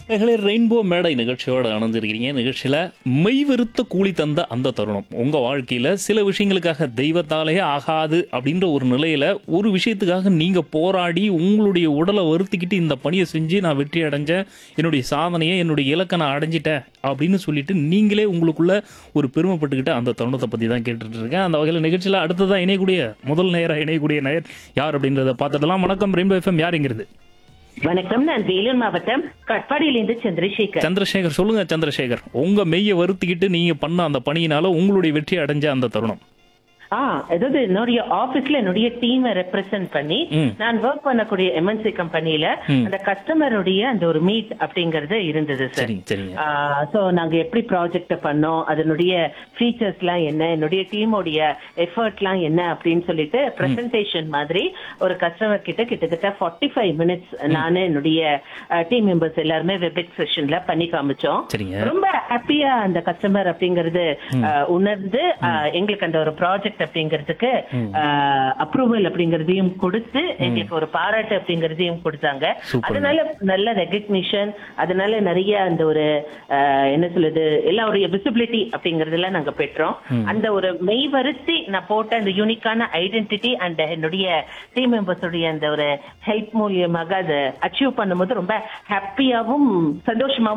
நேயர்களே ரெயின்போ மேடை நிகழ்ச்சியோட அணைஞ்சிருக்கிறீங்க நிகழ்ச்சியில் மெய்வெறுத்த கூலி தந்த அந்த தருணம் உங்கள் வாழ்க்கையில் சில விஷயங்களுக்காக தெய்வத்தாலேயே ஆகாது அப்படின்ற ஒரு நிலையில் ஒரு விஷயத்துக்காக நீங்கள் போராடி உங்களுடைய உடலை வருத்திக்கிட்டு இந்த பணியை செஞ்சு நான் வெற்றி அடைஞ்சேன் என்னுடைய சாதனையை என்னுடைய இலக்கை நான் அடைஞ்சிட்டேன் அப்படின்னு சொல்லிட்டு நீங்களே உங்களுக்குள்ள ஒரு பெருமைப்பட்டுக்கிட்ட அந்த தருணத்தை பற்றி தான் கேட்டுட்டு இருக்கேன் அந்த வகையில் நிகழ்ச்சியில் அடுத்ததான் இணையக்கூடிய முதல் நேரம் இணையக்கூடிய நேயர் யார் அப்படின்றத பார்த்துடலாம் வணக்கம் ரெயின்போ எஃப்எம் யாருங்கிறது வணக்கம் நான் வேலூர் மாவட்டம் கட்பாடியிலிருந்து சந்திரசேகர் சந்திரசேகர் சொல்லுங்க சந்திரசேகர் உங்க மெய்யை வருத்திக்கிட்டு நீங்க பண்ண அந்த பணியினால உங்களுடைய வெற்றி அடைஞ்ச அந்த தருணம் ஆ அதாவது என்னுடைய ஆபீஸ்ல என்னுடைய டீமை ரெப்ரசென்ட் பண்ணி ம். நான் ஒர்க் பண்ணக்கூடிய எம்என்சி கம்பெனில ம். அந்த கஸ்டமருடைய அந்த ஒரு மீட் அப்படிங்கறது இருந்தது சார் சரிங்க சரிங்க சோ நாங்க எப்படி ப்ராஜெக்ட் பண்ணோம் அதனுடைய ஃபீச்சர்ஸ்லாம் என்ன என்னுடைய டீமோடைய எஃபர்ட்லாம் என்ன அப்படின்னு சொல்லிட்டு பிரசன்டேஷன் மாதிரி ஒரு கஸ்டமர் கிட்ட கிட்டத்தட்ட ஃபார்ட்டி ஃபைவ் மினிட்ஸ் நானு என்னுடைய டீம் மெம்பர்ஸ் எல்லாருமே வெபிக் செஷன்ல பண்ணி காமிச்சோம் சரிங்க ரொம்ப ஹாப்பியா அந்த கஸ்டமர் அப்படிங்கறது அஹ், உணர்ந்து அஹ், எங்களுக்கு அந்த ஒரு ப்ராஜெக்ட் அப்படிங்கிறதுக்கு அப்ரூவல் அப்படிங்கறதையும் கொடுத்து எங்களுக்கு ஒரு பாராட்டு அப்படிங்கறதையும் கொடுத்தாங்க சூப்பருங்க. அதனால நல்ல ரெகக்னிஷன் அதனால நிறைய அந்த ஒரு அஹ், என்ன சொல்லுது எல்லாருடைய விசிபிலிட்டி அப்படிங்கறதெல்லாம் நாங்க பெற்றோம் அந்த ஒரு மெய் வருத்தி நான் போட்ட அந்த யூனிக்கான ஐடென்டிட்டி அண்ட் என்னுடைய டீம் மெம்பர்ஸுடைய அந்த ஒரு ஹெல்ப் மூலியமாக அதை அச்சீவ் பண்ணும்போது ரொம்ப ஹாப்பியாவும் சந்தோஷமாவும்